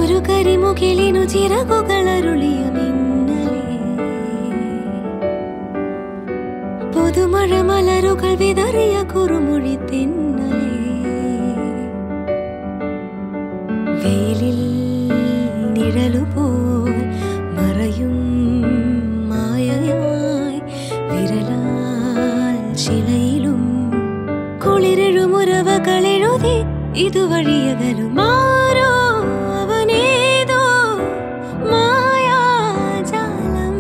ഒരു കരിമുകിലിനു ചിറകുകളരുളിയ മിന്നലേ പുതുമഴ മലരുകൾ വിതറിയ കുറുമൊഴി തെന്നലേ വെയിലിൽ നിഴലുപോൽ മറയും മായയായി വിരലാൽ ശിലയിലും കുളിരെഴുമുറവകളെഴുതി ഇതുവഴിയകലും ആരോ അവനേതോ മായാജാലം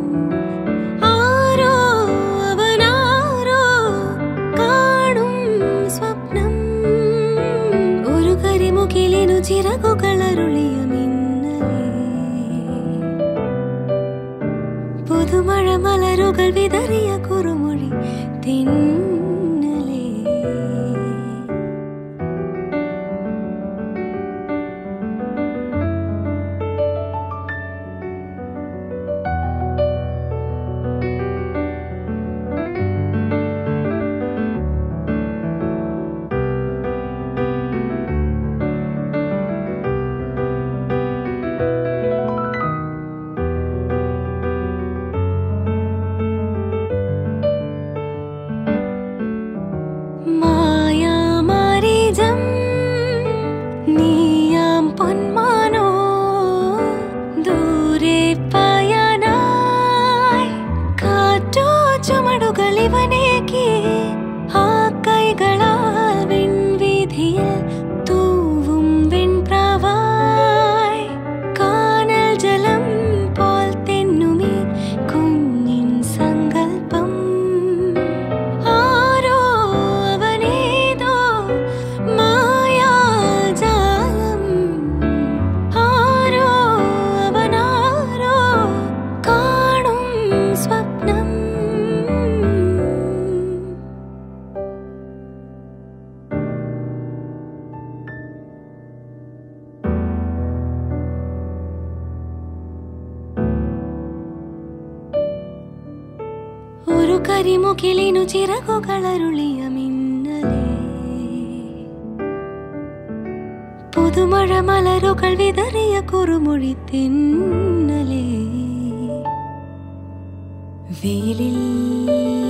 ആരോ അവനാരോ കാണും സ്വപ്നം ഒരു കരിമുകിലിനു ചിറകുകളരുളിയ മിന്നലേ പുതുമഴ മലരുകൾ വിതറിയ കുറുമൊഴി തിന്നലേ മായാമാരീജം നീയാം പൊന്മാനോ ദൂരെ പായാനായി കാറ്റോ ചുമടുകൾ ഇവനേക്ക് ആ കൈകളാൽ വിൺവീതിയിൽ തൂവും വെൺപ്രാവായി കാനൽ ജലം പോൽ തെന്നുമീ കുഞ്ഞിൻ സങ്കൽപ്പം ആരോ അവനേതോ മായാജാലം ആരോ അവനാരോ കാണും സ്വപ്നം ഒരു കരിമുകിലിനു ചിറകുകളരുളിയ മിന്നലേ പുതുമഴ മലരുകൾ വിതറിയ കുറുമൊഴി തിന്നലേ വെയിലിൽ